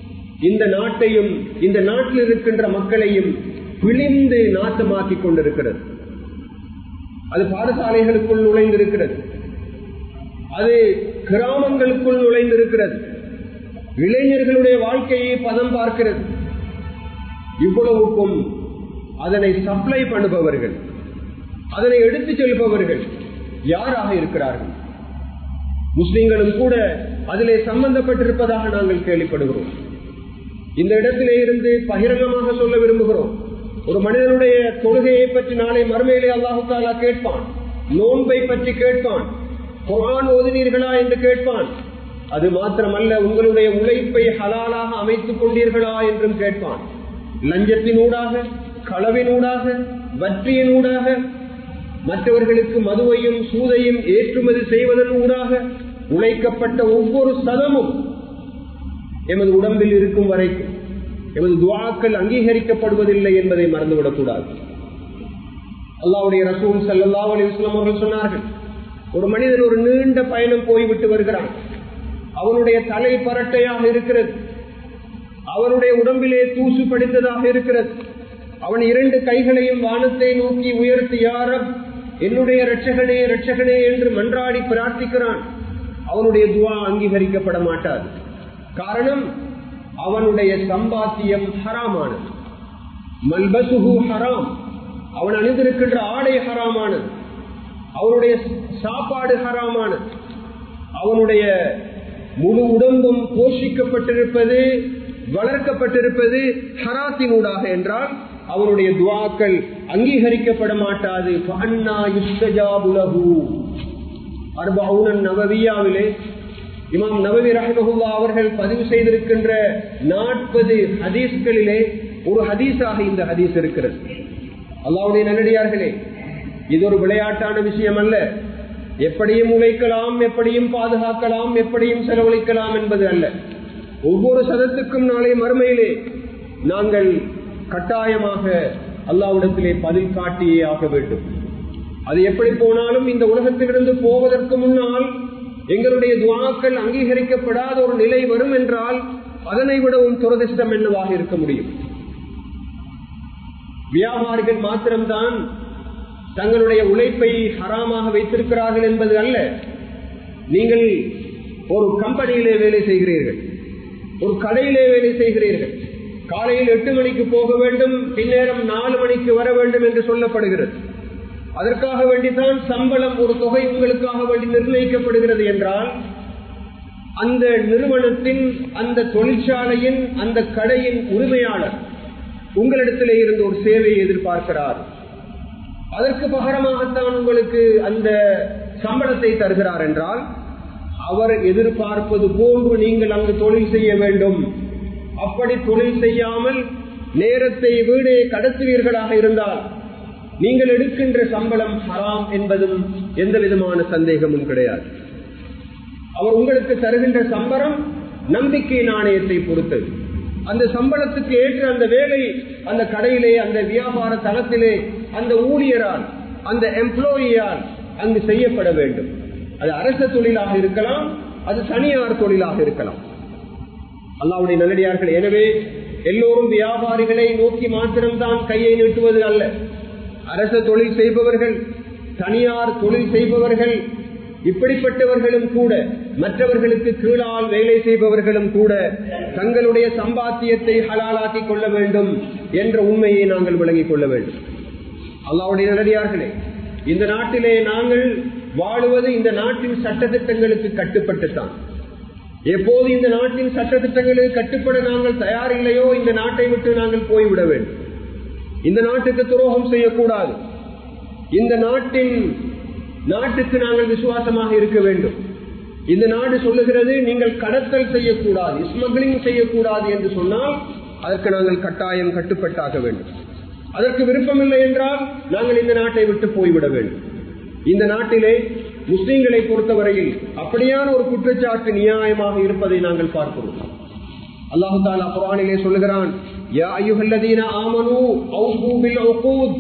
இந்த நாட்டையும் இந்த நாட்டில் இருக்கின்ற மக்களையும் பிழிந்து நாசமாக்கி கொண்டிருக்கிறது அது பாடசாலைகளுக்குள் நுழைந்திருக்கிறது அது கிராமங்களுக்குள் நுழைந்திருக்கிறது இளைஞர்களுடைய வாழ்க்கையை பதம் பார்க்கிறது இவ்வளவுக்கும் அதனை சப்ளை பண்ணுபவர்கள் அதனை எடுத்துச் செல்பவர்கள் யாராக இருக்கிறார்கள் முஸ்லிம்களும் கூட அதிலே சம்பந்தப்பட்டிருப்பதாக நாங்கள் கேள்விப்படுகிறோம் இந்த இடத்திலே இருந்து பகிரங்கமாக சொல்ல விரும்புகிறோம் ஒரு மனிதனுடைய தொழுகையை பற்றி நாளை மறுமையிலே அல்லாஹு தாலா கேட்பான் நோன்பை பற்றி கேட்பான் குரான் ஓதினீர்களா என்று கேட்பான் அது மாத்திரமல்ல உங்களுடைய உழைப்பை ஹலாலாக அமைத்துக் கொண்டீர்களா என்றும் கேட்பான் லஞ்சத்தினூடாக களவினூடாக வற்றியினூடாக மற்றவர்களுக்கு மதுவையும் சூதையும் ஏற்றுமதி செய்வதன் ஊடாக உழைக்கப்பட்ட ஒவ்வொரு சதமும் எமது உடம்பில் இருக்கும் வரைக்கும் எமது துவாக்கள் அங்கீகரிக்கப்படுவதில்லை என்பதை மறந்துவிடக்கூடாது அல்லாவுடைய ரசூல் சல்லா அலிஸ்லாம் அவர்கள் சொன்னார்கள் ஒரு மனிதன் ஒரு நீண்ட பயணம் போய்விட்டு வருகிறான் அவனுடைய தலை பரட்டையாக இருக்கிறது அவனுடைய உடம்பிலே தூசு படித்ததாக இருக்கிறது அவன் இரண்டு கைகளையும் வானத்தை நோக்கி உயர்த்தி யாரம் என்னுடைய ரட்சகனே ரட்சகனே என்று மன்றாடி பிரார்த்திக்கிறான் அவனுடைய துவா அங்கீகரிக்கப்பட மாட்டாது காரணம் அவனுடைய சம்பாத்தியம் ஹராமானது மல்பசுகு ஹராம் அவன் அணிந்திருக்கின்ற ஆடை ஹராமானது அவனுடைய சாப்பாடு ஹராமானது அவனுடைய முழு உடம்பும் போஷிக்கப்பட்டிருப்பது வளர்க்கப்பட்டிருப்பது ஹராத்தினூடாக என்றால் அவனுடைய துவாக்கள் அங்கீகரிக்கப்பட மாட்டாது நவவியாவிலே இமாம் நவவி ரஹமஹுல்லா அவர்கள் பதிவு செய்திருக்கின்ற நாற்பது ஹதீஸ்களிலே ஒரு ஹதீஸாக இந்த ஹதீஸ் இருக்கிறது அல்லாவுடைய நல்லடியார்களே இது ஒரு விளையாட்டான விஷயம் அல்ல எப்படியும் உழைக்கலாம் எப்படியும் பாதுகாக்கலாம் எப்படியும் செலவழிக்கலாம் என்பது அல்ல ஒவ்வொரு சதத்துக்கும் நாளை மறுமையிலே நாங்கள் கட்டாயமாக அல்லாவிடத்திலே பதில் காட்டியே ஆக வேண்டும் அது எப்படி போனாலும் இந்த உலகத்திலிருந்து போவதற்கு முன்னால் எங்களுடைய துவாக்கள் அங்கீகரிக்கப்படாத ஒரு நிலை வரும் என்றால் அதனை விடவும் துரதிஷ்டம் என்னவாக இருக்க முடியும் வியாபாரிகள் மாத்திரம்தான் தங்களுடைய உழைப்பை ஹராமாக வைத்திருக்கிறார்கள் என்பது அல்ல நீங்கள் ஒரு கம்பெனியிலே வேலை செய்கிறீர்கள் ஒரு கடையிலே வேலை செய்கிறீர்கள் காலையில் எட்டு மணிக்கு போக வேண்டும் பின்னேரம் நாலு மணிக்கு வர வேண்டும் என்று சொல்லப்படுகிறது அதற்காக வேண்டித்தான் சம்பளம் ஒரு தொகை உங்களுக்காக வேண்டி நிர்ணயிக்கப்படுகிறது என்றால் அந்த நிறுவனத்தின் அந்த தொழிற்சாலையின் அந்த கடையின் உரிமையாளர் உங்களிடத்திலே இருந்து ஒரு சேவையை எதிர்பார்க்கிறார் அதற்கு பகரமாகத்தான் உங்களுக்கு அந்த சம்பளத்தை தருகிறார் என்றால் அவர் எதிர்பார்ப்பது போன்று நீங்கள் அங்கு தொழில் செய்ய வேண்டும் அப்படி தொழில் செய்யாமல் நேரத்தை வீடே கடத்துவீர்களாக இருந்தால் நீங்கள் எடுக்கின்ற சம்பளம் ஹராம் என்பதும் எந்த விதமான சந்தேகமும் கிடையாது அவர் உங்களுக்கு தருகின்ற சம்பளம் நம்பிக்கை நாணயத்தை பொறுத்தது அந்த சம்பளத்துக்கு ஏற்ற அந்த வேலை அந்த கடையிலே அந்த வியாபார தளத்திலே அந்த ஊழியரால் அந்த எம்ப்ளாயியால் அங்கு செய்யப்பட வேண்டும் அது அரச தொழிலாக இருக்கலாம் அது தனியார் தொழிலாக இருக்கலாம் அல்லாவுடைய நல்லடியார்கள் எனவே எல்லோரும் வியாபாரிகளை நோக்கி மாத்திரம்தான் கையை நீட்டுவது அல்ல அரச தொழில் செய்பவர்கள் தனியார் தொழில் செய்பவர்கள் இப்படிப்பட்டவர்களும் கூட மற்றவர்களுக்கு கீழால் வேலை செய்பவர்களும் கூட தங்களுடைய சம்பாத்தியத்தை ஹலாலாக்கிக் கொள்ள வேண்டும் என்ற உண்மையை நாங்கள் விளங்கிக் கொள்ள வேண்டும் அல்லாவுடைய நல்லடியார்களே இந்த நாட்டிலே நாங்கள் வாழுவது இந்த நாட்டின் சட்டத்திட்டங்களுக்கு கட்டுப்பட்டுத்தான் எப்போது இந்த நாட்டின் சட்டத்திட்டங்களுக்கு கட்டுப்பட நாங்கள் தயாரில்லையோ இந்த நாட்டை விட்டு நாங்கள் போய்விட வேண்டும் இந்த நாட்டுக்கு துரோகம் செய்யக்கூடாது இந்த நாட்டின் நாட்டுக்கு நாங்கள் விசுவாசமாக இருக்க வேண்டும் இந்த நாடு சொல்லுகிறது நீங்கள் கடத்தல் செய்யக்கூடாது ஸ்மக்லிங் செய்யக்கூடாது என்று சொன்னால் அதற்கு நாங்கள் கட்டாயம் கட்டுப்பட்டாக வேண்டும் அதற்கு விருப்பமில்லை என்றால் நாங்கள் இந்த நாட்டை விட்டு போய்விட வேண்டும் இந்த நாட்டிலே முஸ்லீம்களை பொறுத்தவரையில் அப்படியான ஒரு குற்றச்சாட்டு நியாயமாக இருப்பதை நாங்கள் பார்க்கிறோம் அல்லாஹு தாலா குரானிலே சொல்லுகிறான் யா ஐயுஹல்லதீன ஆமனு அவுஃபு பில் உகூத்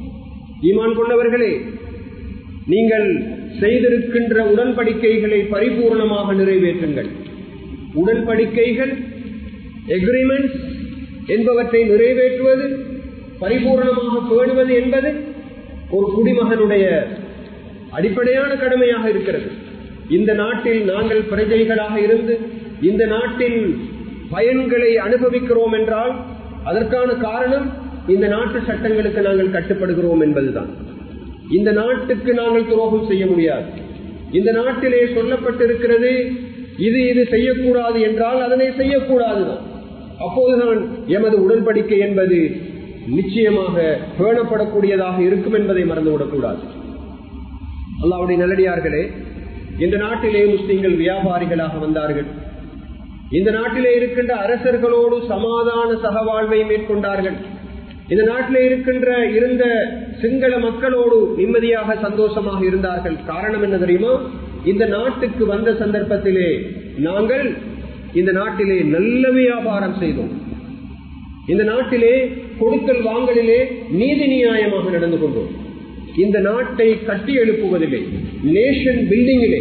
ஈமான் கொண்டவர்களே நீங்கள் செய்திருக்கின்ற உடன்படிக்கைகளை பரிபூர்ணமாக நிறைவேற்றுங்கள் உடன்படிக்கைகள் எக்ரிமெண்ட் என்பவற்றை நிறைவேற்றுவது பரிபூர்ணமாக பேணுவது என்பது ஒரு குடிமகனுடைய அடிப்படையான கடமையாக இருக்கிறது இந்த நாட்டில் நாங்கள் பிரஜைகளாக இருந்து இந்த நாட்டின் பயன்களை அனுபவிக்கிறோம் என்றால் அதற்கான காரணம் இந்த நாட்டு சட்டங்களுக்கு நாங்கள் கட்டுப்படுகிறோம் என்பதுதான் இந்த நாட்டுக்கு நாங்கள் துரோகம் செய்ய முடியாது இந்த நாட்டிலே சொல்லப்பட்டிருக்கிறது இது இது செய்யக்கூடாது என்றால் அதனை செய்யக்கூடாதுதான் அப்போதுதான் எமது உடன்படிக்கை என்பது நிச்சயமாக பேணப்படக்கூடியதாக இருக்கும் என்பதை மறந்துவிடக்கூடாது அல்லாவுடைய நல்லடியார்களே இந்த நாட்டிலே முஸ்லிம்கள் வியாபாரிகளாக வந்தார்கள் இந்த நாட்டிலே இருக்கின்ற அரசர்களோடு சமாதான சகவாழ்வை மேற்கொண்டார்கள் இந்த நாட்டிலே இருக்கின்ற இருந்த சிங்கள மக்களோடு நிம்மதியாக சந்தோஷமாக இருந்தார்கள் காரணம் என்ன தெரியுமா இந்த நாட்டுக்கு வந்த சந்தர்ப்பத்திலே நாங்கள் இந்த நாட்டிலே நல்ல வியாபாரம் செய்தோம் இந்த நாட்டிலே கொடுக்கல் வாங்கலிலே நீதி நியாயமாக நடந்து கொண்டோம் இந்த நாட்டை கட்டி எழுப்புவதிலே நேஷன் பில்டிங்கிலே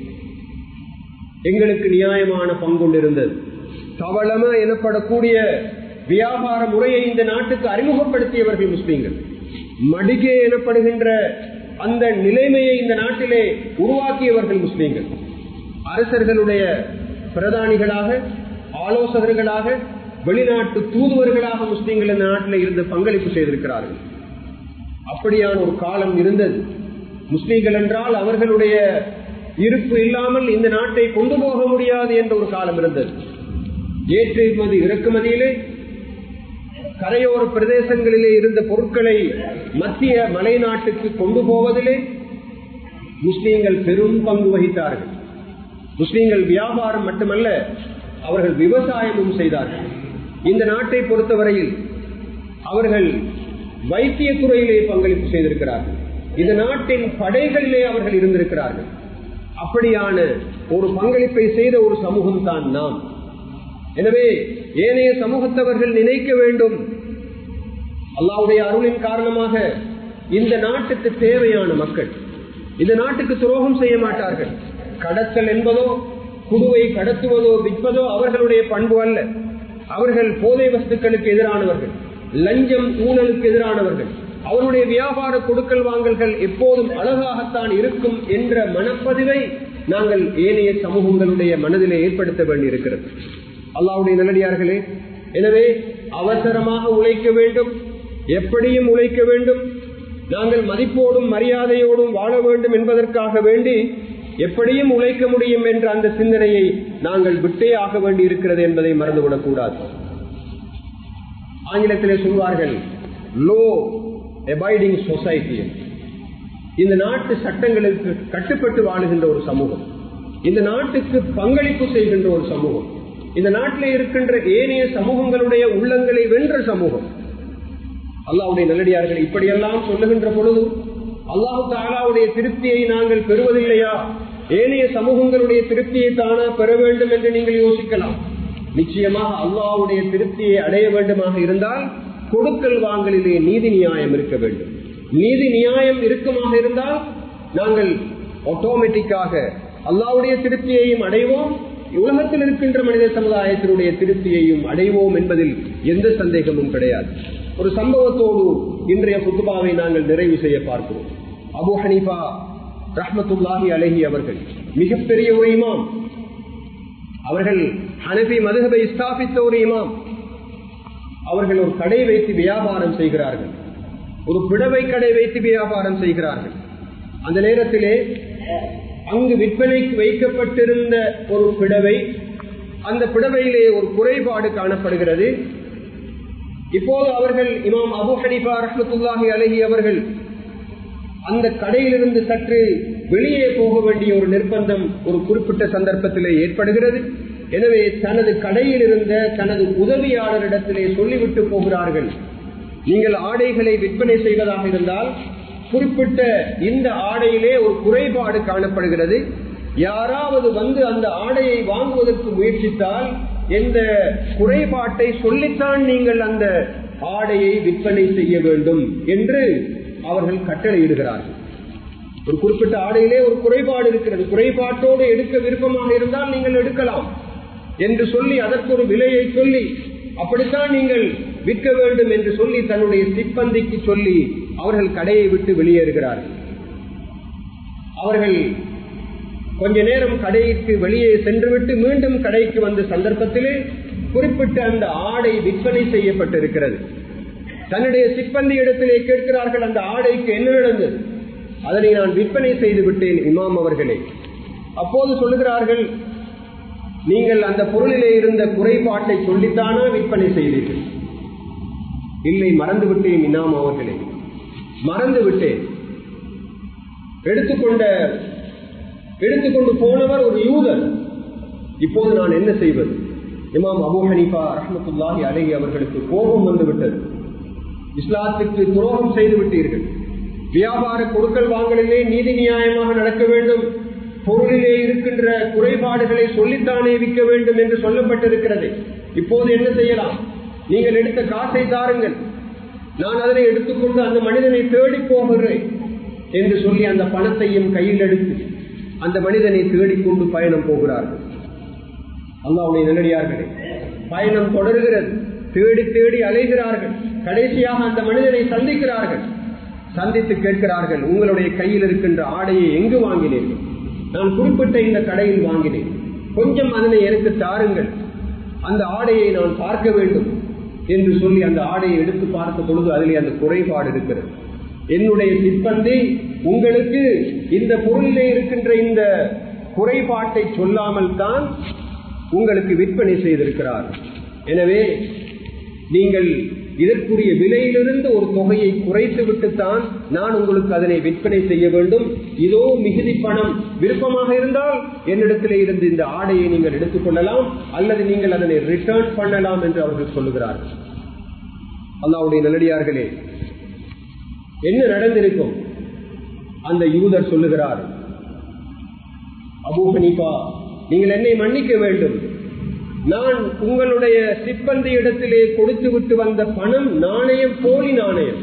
எங்களுக்கு நியாயமான பங்குண்டிருந்தது தவளம எனப்படக்கூடிய வியாபார முறையை இந்த நாட்டுக்கு அறிமுகப்படுத்தியவர்கள் முஸ்லீம்கள் மடிகே எனப்படுகின்ற அந்த நிலைமையை இந்த நாட்டிலே உருவாக்கியவர்கள் முஸ்லீம்கள் அரசர்களுடைய பிரதானிகளாக ஆலோசகர்களாக வெளிநாட்டு தூதுவர்களாக முஸ்லீம்கள் இந்த நாட்டில் இருந்து பங்களிப்பு செய்திருக்கிறார்கள் அப்படியான ஒரு காலம் இருந்தது முஸ்லீம்கள் என்றால் அவர்களுடைய இருப்பு இல்லாமல் இந்த நாட்டை கொண்டு போக முடியாது என்ற ஒரு காலம் இருந்தது ஏற்றுமதி இறக்குமதியிலே கரையோர பிரதேசங்களிலே இருந்த பொருட்களை மத்திய மலை நாட்டுக்கு கொண்டு போவதிலே முஸ்லீம்கள் பெரும் பங்கு வகித்தார்கள் முஸ்லீம்கள் வியாபாரம் மட்டுமல்ல அவர்கள் விவசாயமும் செய்தார்கள் இந்த நாட்டை பொறுத்தவரையில் அவர்கள் வைத்திய துறையிலே பங்களிப்பு செய்திருக்கிறார்கள் இந்த நாட்டின் படைகளிலே அவர்கள் இருந்திருக்கிறார்கள் அப்படியான ஒரு பங்களிப்பை செய்த ஒரு சமூகம் தான் நாம் எனவே ஏனைய சமூகத்தவர்கள் நினைக்க வேண்டும் அல்லாவுடைய அருளின் காரணமாக இந்த நாட்டுக்கு தேவையான மக்கள் இந்த நாட்டுக்கு துரோகம் செய்ய மாட்டார்கள் கடத்தல் என்பதோ குடுவை கடத்துவதோ விற்பதோ அவர்களுடைய பண்பு அல்ல அவர்கள் போதை வஸ்துக்களுக்கு எதிரானவர்கள் லஞ்சம் ஊழலுக்கு எதிரானவர்கள் அவருடைய வியாபார கொடுக்கல் வாங்கல்கள் எப்போதும் அழகாகத்தான் இருக்கும் என்ற மனப்பதிவை நாங்கள் ஏனைய சமூகங்களுடைய மனதிலே ஏற்படுத்த வேண்டியிருக்கிறது அல்லாவுடைய நல்லடியார்களே எனவே அவசரமாக உழைக்க வேண்டும் எப்படியும் உழைக்க வேண்டும் நாங்கள் மதிப்போடும் மரியாதையோடும் வாழ வேண்டும் என்பதற்காக வேண்டி எப்படியும் உழைக்க முடியும் என்ற அந்த சிந்தனையை நாங்கள் விட்டே ஆக வேண்டி இருக்கிறது என்பதை மறந்துவிடக் கூடாது ஆங்கிலத்திலே சொல்வார்கள் லோ எபைடிங் சொசைட்டி இந்த நாட்டு சட்டங்களுக்கு கட்டுப்பட்டு வாழுகின்ற ஒரு சமூகம் இந்த நாட்டுக்கு பங்களிப்பு செய்கின்ற ஒரு சமூகம் இந்த நாட்டில் இருக்கின்ற ஏனைய சமூகங்களுடைய உள்ளங்களை வென்ற சமூகம் அல்லாவுடைய நல்லடியார்கள் இப்படியெல்லாம் சொல்லுகின்ற பொழுது அல்லாஹு தாலாவுடைய திருப்தியை நாங்கள் பெறுவதில்லையா ஏனைய சமூகங்களுடைய திருப்தியை தானா பெற வேண்டும் என்று நீங்கள் யோசிக்கலாம் நிச்சயமாக அல்லாவுடைய திருப்தியை அடைய வேண்டுமாக இருந்தால் கொடுக்கல் வாங்கலிலே நீதி நியாயம் இருக்க வேண்டும் நீதி நியாயம் இருக்குமாக இருந்தால் நாங்கள் ஆட்டோமேட்டிக்காக அல்லாவுடைய திருப்தியையும் அடைவோம் உலகத்தில் இருக்கின்ற மனித சமுதாயத்தினுடைய திருப்தியையும் அடைவோம் என்பதில் எந்த சந்தேகமும் கிடையாது ஒரு சம்பவத்தோடு இன்றைய புத்துபாவை நாங்கள் நிறைவு செய்ய பார்க்கிறோம் அபு ஹனீஃபா ரஹமத்துல்லாஹி அலஹி அவர்கள் மிகப்பெரிய ஒரு இமாம் அவர்கள் ஹனபி மதுகபை ஸ்தாபித்த ஒரு இமாம் அவர்கள் ஒரு கடை வைத்து வியாபாரம் செய்கிறார்கள் ஒரு பிடவை கடை வைத்து வியாபாரம் செய்கிறார்கள் அந்த நேரத்திலே அங்கு விற்பனைக்கு வைக்கப்பட்டிருந்த ஒரு பிடவை அந்த பிடவையிலே ஒரு குறைபாடு காணப்படுகிறது இப்போது அவர்கள் இமாம் அபு ஹனீஃபா ரஹமத்துல்லாஹி அலஹி அவர்கள் அந்த கடையிலிருந்து சற்று வெளியே போக வேண்டிய ஒரு நிர்பந்தம் ஒரு குறிப்பிட்ட சந்தர்ப்பத்திலே ஏற்படுகிறது எனவே தனது கடையில் இருந்த தனது உதவியாளரிடத்திலே சொல்லிவிட்டு போகிறார்கள் நீங்கள் ஆடைகளை விற்பனை செய்வதாக இருந்தால் குறிப்பிட்ட இந்த ஆடையிலே ஒரு குறைபாடு காணப்படுகிறது யாராவது வந்து அந்த ஆடையை வாங்குவதற்கு முயற்சித்தால் எந்த குறைபாட்டை சொல்லித்தான் நீங்கள் அந்த ஆடையை விற்பனை செய்ய வேண்டும் என்று அவர்கள் கட்டளையிடுகிறார்கள் ஒரு குறிப்பிட்ட ஆடையிலே ஒரு குறைபாடு இருக்கிறது குறைபாட்டோடு எடுக்க விருப்பமாக இருந்தால் நீங்கள் எடுக்கலாம் என்று சொல்லி அதற்கு ஒரு விலையை சொல்லி அப்படித்தான் நீங்கள் விற்க வேண்டும் என்று சொல்லி தன்னுடைய சிப்பந்திக்கு சொல்லி அவர்கள் கடையை விட்டு வெளியேறுகிறார்கள் அவர்கள் கொஞ்ச நேரம் கடைக்கு வெளியே சென்றுவிட்டு மீண்டும் கடைக்கு வந்த சந்தர்ப்பத்திலே குறிப்பிட்ட அந்த ஆடை விற்பனை செய்யப்பட்டிருக்கிறது தன்னுடைய சிப்பந்தி இடத்திலே கேட்கிறார்கள் அந்த ஆடைக்கு என்ன நடந்தது அதனை நான் விற்பனை செய்து விட்டேன் இமாம் அவர்களே அப்போது சொல்லுகிறார்கள் நீங்கள் அந்த பொருளிலே இருந்த குறைபாட்டை சொல்லித்தானா விற்பனை செய்தீர்கள் இல்லை மறந்து விட்டேன் இனாம் அவர்களே மறந்து விட்டேன் எடுத்துக்கொண்ட எடுத்துக்கொண்டு போனவர் ஒரு யூதர் இப்போது நான் என்ன செய்வது இமாம் அபு ஹனீஃபா ரஹமத்துல்லாஹி அலஹி அவர்களுக்கு கோபம் வந்து விட்டது இஸ்லாத்துக்கு துரோகம் செய்து விட்டீர்கள் வியாபார கொடுக்கல் வாங்கலிலே நீதி நியாயமாக நடக்க வேண்டும் பொருளிலே இருக்கின்ற குறைபாடுகளை சொல்லித்தானே விற்க வேண்டும் என்று சொல்லப்பட்டிருக்கிறது இப்போது என்ன செய்யலாம் நீங்கள் எடுத்த காசை தாருங்கள் நான் அதனை எடுத்துக்கொண்டு அந்த மனிதனை தேடி போகிறேன் என்று சொல்லி அந்த பணத்தையும் கையில் எடுத்து அந்த மனிதனை தேடிக்கொண்டு பயணம் போகிறார்கள் அல்லாவுடைய நல்லடியார்களே பயணம் தொடர்கிறது தேடி தேடி அலைகிறார்கள் கடைசியாக அந்த மனிதனை சந்திக்கிறார்கள் சந்தித்து கேட்கிறார்கள் உங்களுடைய கையில் இருக்கின்ற ஆடையை எங்கு வாங்கினீர்கள் நான் குறிப்பிட்ட இந்த கடையில் வாங்கினேன் கொஞ்சம் அதனை எனக்கு தாருங்கள் அந்த ஆடையை நான் பார்க்க வேண்டும் என்று சொல்லி அந்த ஆடையை எடுத்து பார்த்த பொழுது அதிலே அந்த குறைபாடு இருக்கிறது என்னுடைய சிப்பந்தி உங்களுக்கு இந்த பொருளிலே இருக்கின்ற இந்த குறைபாட்டை சொல்லாமல் தான் உங்களுக்கு விற்பனை செய்திருக்கிறார் எனவே நீங்கள் இதற்குரிய விலையிலிருந்து ஒரு தொகையை குறைத்து விட்டுத்தான் நான் உங்களுக்கு அதனை விற்பனை செய்ய வேண்டும் இதோ மிகுதி பணம் விருப்பமாக இருந்தால் என்னிடத்திலே இருந்து இந்த ஆடையை நீங்கள் எடுத்துக் கொள்ளலாம் அல்லது நீங்கள் அதனை ரிட்டர்ன் பண்ணலாம் என்று அவர்கள் சொல்லுகிறார்கள் அல்லாவுடைய நல்லடியார்களே என்ன நடந்திருக்கும் அந்த யூதர் சொல்லுகிறார் அபூ ஹனீஃபா நீங்கள் என்னை மன்னிக்க வேண்டும் நான் உங்களுடைய சிப்பந்தி இடத்திலே கொடுத்து விட்டு வந்த பணம் நாணயம் போலி நாணயம்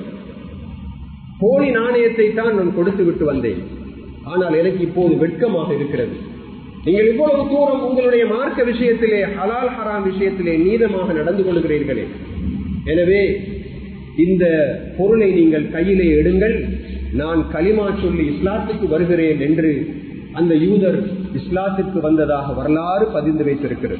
போலி நாணயத்தை தான் நான் கொடுத்து விட்டு வந்தேன் ஆனால் எனக்கு இப்போது வெட்கமாக இருக்கிறது நீங்கள் இவ்வளவு தூரம் உங்களுடைய மார்க்க விஷயத்திலே ஹலால் ஹராம் விஷயத்திலே நீதமாக நடந்து கொள்கிறீர்களே எனவே இந்த பொருளை நீங்கள் கையிலே எடுங்கள் நான் களிமா சொல்லி இஸ்லாத்துக்கு வருகிறேன் என்று அந்த யூதர் இஸ்லாத்துக்கு வந்ததாக வரலாறு பதிந்து வைத்திருக்கிறது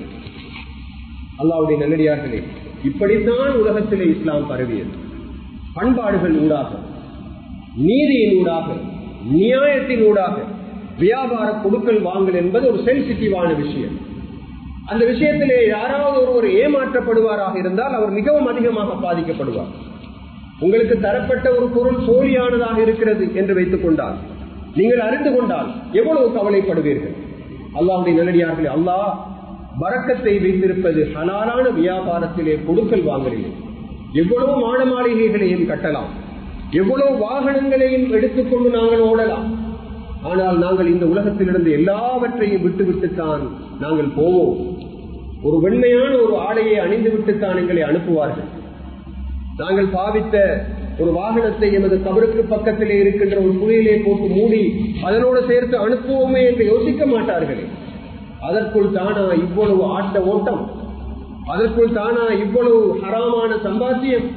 அல்லாவுடைய நல்லடியார்களே இப்படித்தான் உலகத்திலே இஸ்லாம் பரவியது பண்பாடுகள் ஊடாக நீதியின் ஊடாக நியாயத்தின் ஊடாக வியாபார கொடுக்கல் வாங்கல் என்பது ஒரு சென்சிட்டிவான விஷயம் அந்த விஷயத்திலே யாராவது ஒருவர் ஏமாற்றப்படுவாராக இருந்தால் அவர் மிகவும் அதிகமாக பாதிக்கப்படுவார் உங்களுக்கு தரப்பட்ட ஒரு பொருள் போலியானதாக இருக்கிறது என்று வைத்துக் கொண்டால் நீங்கள் அறிந்து கொண்டால் எவ்வளவு கவலைப்படுவீர்கள் அல்லாவுடைய நல்லடியார்களே அல்லாஹ் வரக்கத்தை வைத்திருப்பது ஹலாலான வியாபாரத்திலே கொடுக்கல் வாங்கலிலே எவ்வளவு மாட மாளிகைகளையும் கட்டலாம் எவ்வளவு வாகனங்களையும் எடுத்துக்கொண்டு நாங்கள் ஓடலாம் ஆனால் நாங்கள் இந்த உலகத்திலிருந்து எல்லாவற்றையும் விட்டுவிட்டுத்தான் நாங்கள் போவோம் ஒரு வெண்மையான ஒரு ஆடையை அணிந்து விட்டுத்தான் எங்களை அனுப்புவார்கள் நாங்கள் பாவித்த ஒரு வாகனத்தை எமது கபருக்கு பக்கத்திலே இருக்கின்ற ஒரு குழியிலே போட்டு மூடி அதனோடு சேர்த்து அனுப்புவோமே என்று யோசிக்க மாட்டார்களே அதற்குள் தானா இவ்வளவு ஆட்ட ஓட்டம் அதற்குள் தானா இவ்வளவு ஹராமான சம்பாத்தியம்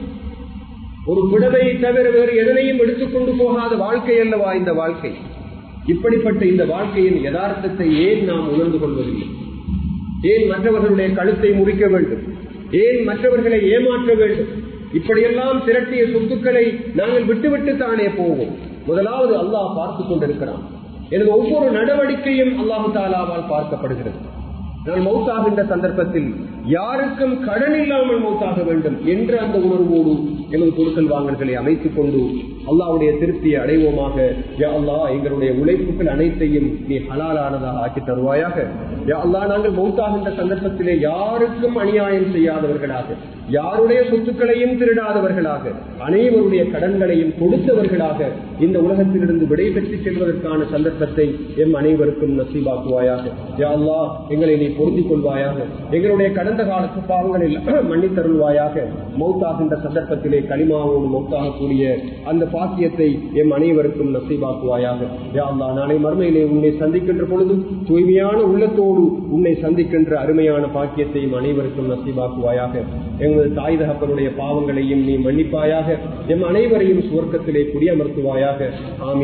ஒரு விடவையை தவிர வேறு எதனையும் எடுத்துக்கொண்டு போகாத வாழ்க்கை அல்லவா இந்த வாழ்க்கை இப்படிப்பட்ட இந்த வாழ்க்கையின் யதார்த்தத்தை ஏன் நாம் உணர்ந்து கொள்வதில்லை ஏன் மற்றவர்களுடைய கழுத்தை முறிக்க வேண்டும் ஏன் மற்றவர்களை ஏமாற்ற வேண்டும் இப்படியெல்லாம் திரட்டிய சொத்துக்களை நாங்கள் விட்டுவிட்டு தானே போவோம் முதலாவது அல்லாஹ் பார்த்து கொண்டிருக்கிறான் எனது ஒவ்வொரு நடவடிக்கையும் அல்லாஹு தாலாவால் பார்க்கப்படுகிறது நான் மௌத்தாகின்ற சந்தர்ப்பத்தில் யாருக்கும் கடன் இல்லாமல் மௌத்தாக வேண்டும் என்ற அந்த உணர்வோடு எமது கொடுக்கல் வாங்கல்களை அமைத்துக் கொண்டு அல்லாவுடைய திருப்தியை அடைவோமாக யா அல்லா எங்களுடைய உழைப்புகள் அனைத்தையும் நீ ஹலாலானதாக ஆக்கி தருவாயாக யா அல்லா நாங்கள் மௌத்தாகின்ற சந்தர்ப்பத்திலே யாருக்கும் அநியாயம் செய்யாதவர்களாக யாருடைய சொத்துக்களையும் திருடாதவர்களாக அனைவருடைய கடன்களையும் கொடுத்தவர்களாக இந்த உலகத்திலிருந்து விடை பெற்று செல்வதற்கான சந்தர்ப்பத்தை எம் அனைவருக்கும் நசீபாக்குவாயாக யா அல்லா எங்களை நீ பொருந்திக் கொள்வாயாக எங்களுடைய கடன் கடந்த காலத்து பாவங்களில் மன்னித்தருள்வாயாக மௌத்தாகின்ற சந்தர்ப்பத்திலே களிமாவோடு மௌத்தாகக்கூடிய அந்த பாக்கியத்தை எம் அனைவருக்கும் நசைவாக்குவாயாக யா அல்லாஹ் நாளை மறுமையிலே உன்னை சந்திக்கின்ற பொழுது தூய்மையான உள்ளத்தோடு உன்னை சந்திக்கின்ற அருமையான பாக்கியத்தை எம் அனைவருக்கும் நசைவாக்குவாயாக எங்களது தாய் தகப்பனுடைய பாவங்களையும் நீ மன்னிப்பாயாக எம் அனைவரையும் சுவர்க்கத்திலே குடியமர்த்துவாயாக ஆமீன்